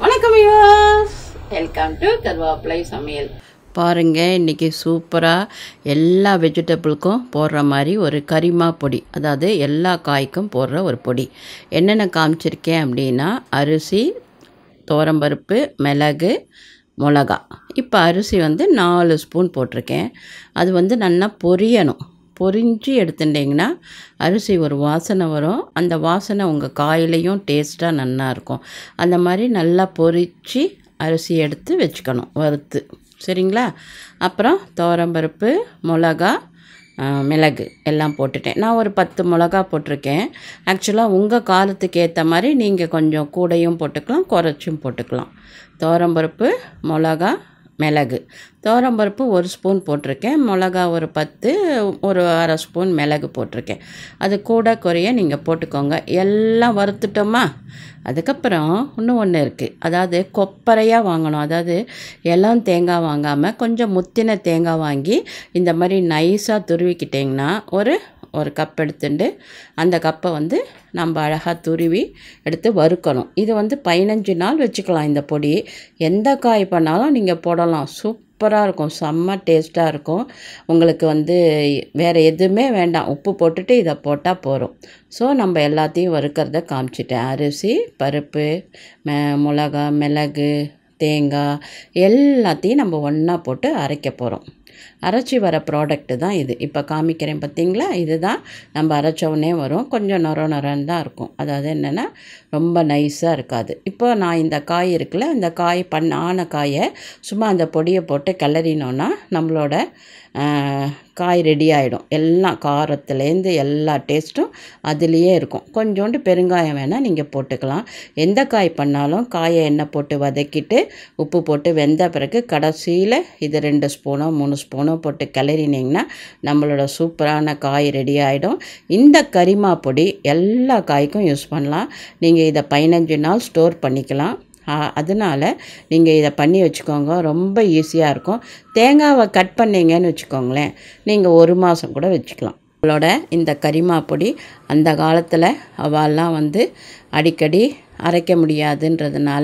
வணக்கம் use welcome to கருவேப்பிலை சமையல் பாருங்க இன்னைக்கு சூப்பராக எல்லா வெஜிடபிளுக்கும் போடுற மாதிரி ஒரு கரிமா பொடி அதாவது எல்லா காய்க்கும் போடுற ஒரு பொடி என்னென்ன காமிச்சிருக்கேன் அப்படின்னா அரிசி துவரம்பருப்பு மிளகு மிளகா இப்போ அரிசி வந்து நாலு ஸ்பூன் போட்டிருக்கேன் அது வந்து நல்லா பொரியணும் பொரிஞ்சு எடுத்துட்டிங்கன்னா அரிசி ஒரு வாசனை வரும் அந்த வாசனை உங்கள் காயிலையும் டேஸ்ட்டாக நல்லா இருக்கும் அந்த மாதிரி நல்லா பொரித்து அரிசி எடுத்து வச்சுக்கணும் வறுத்து சரிங்களா அப்புறம் துவரம்பருப்பு மிளகா ஆ, மிளகு எல்லாம் போட்டுட்டேன் நான் ஒரு பத்து மிளகா போட்டிருக்கேன் ஆக்சுவலாக உங்கள் காலத்துக்கு ஏற்ற மாதிரி நீங்கள் கொஞ்சம் கூடையும் போட்டுக்கலாம் குறைச்சும் போட்டுக்கலாம் துவரம்பருப்பு மிளகா மிளகு துவரம்பருப்பு ஒரு ஸ்பூன் போட்டிருக்கேன் மிளகா ஒரு பத்து ஒரு அரை ஸ்பூன் மிளகு போட்டிருக்கேன் அது கூட குறைய நீங்கள் போட்டுக்கோங்க எல்லாம் வறுத்துட்டோமா அதுக்கப்புறம் இன்னும் ஒன்று இருக்குது அதாவது கொப்பரையாக வாங்கணும் அதாவது எல்லாம் தேங்காய் வாங்காமல் கொஞ்சம் முத்தின தேங்காய் வாங்கி இந்த மாதிரி நைஸாக துருவிக்கிட்டிங்கன்னா ஒரு ஒரு கப் எடுத்துட்டு அந்த கப்பை வந்து நம்ம அழகாக துருவி எடுத்து வறுக்கணும் இது வந்து பதினஞ்சு நாள் வச்சுக்கலாம் இந்த பொடி எந்த காய் பண்ணாலும் நீங்கள் போடலாம் சூப்பராக இருக்கும் செம்ம டேஸ்ட்டாக இருக்கும் உங்களுக்கு வந்து வேறு எதுவுமே வேண்டாம் உப்பு போட்டுட்டு இதை போட்டால் போதும் ஸோ நம்ம எல்லாத்தையும் வறுக்கிறத காமிச்சிட்டேன் அரிசி பருப்பு ம மிளகா மிளகு தேங்காய் எல்லாத்தையும் நம்ம ஒன்றா போட்டு அரைக்க போகிறோம் அரைச்சி வர ப்ராடக்ட்டு தான் இது இப்போ காமிக்கிறேன் பார்த்தீங்களா இதுதான் நம்ம அரைச்ச உடனே வரும் கொஞ்சம் நொர நொரன்னு தான் இருக்கும் அதாவது என்னென்னா ரொம்ப நைஸாக இருக்காது இப்போ நான் இந்த காய் இருக்குல்ல இந்த காய் பண்ண ஆன காயை சும்மா அந்த பொடியை போட்டு கிளறினோன்னா நம்மளோட ஆ, காய் ரெடி ஆகிடும் எல்லாம் காரத்துலேருந்து எல்லா டேஸ்ட்டும் அதுலேயே இருக்கும் கொஞ்சோண்டு பெருங்காயம் வேணால் நீங்கள் போட்டுக்கலாம் எந்த காய் பண்ணாலும் காயை எண்ணெய் போட்டு வதக்கிட்டு உப்பு போட்டு வெந்த பிறகு கடைசியில் இது ரெண்டு ஸ்பூனோ மூணு ஸ்பூனோ போட்டு கிளறினீங்கன்னா நம்மளோட சூப்பரான காய் ரெடி ஆகிடும் இந்த கரிமா பொடி எல்லா காய்க்கும் யூஸ் பண்ணலாம் நீங்கள் இதை பதினஞ்சு நாள் ஸ்டோர் பண்ணிக்கலாம் ஆ, அதனால நீங்கள் இதை பண்ணி வச்சுக்கோங்க ரொம்ப ஈஸியாக இருக்கும் தேங்காவை கட் பண்ணீங்கன்னு வச்சுக்கோங்களேன் நீங்கள் ஒரு மாதம் கூட வச்சுக்கலாம் உங்களோட இந்த கரிமா பொடி அந்த காலத்தில் அவெல்லாம் வந்து அடிக்கடி அரைக்க முடியாதுன்றதுனால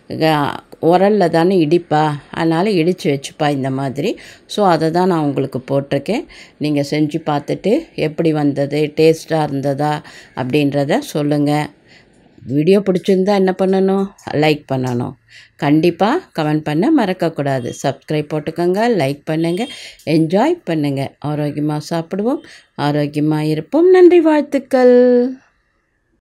க- உரல்ல தானே இடிப்பா அதனால் இடித்து வச்சுப்பா இந்த மாதிரி ஸோ அதை தான் நான் உங்களுக்கு போட்டிருக்கேன் நீங்கள் செஞ்சு பார்த்துட்டு எப்படி வந்தது டேஸ்ட்டாக இருந்ததா அப்படின்றத சொல்லுங்கள் வீடியோ பிடிச்சிருந்தா என்ன பண்ணணும் லைக் பண்ணணும் கண்டிப்பாக கமெண்ட் பண்ண மறக்கக்கூடாது சப்ஸ்கிரைப் போட்டுக்கோங்க லைக் பண்ணுங்கள் என்ஜாய் பண்ணுங்கள் ஆரோக்கியமாக சாப்பிடுவோம் ஆரோக்கியமாக இருப்போம் நன்றி வாழ்த்துக்கள்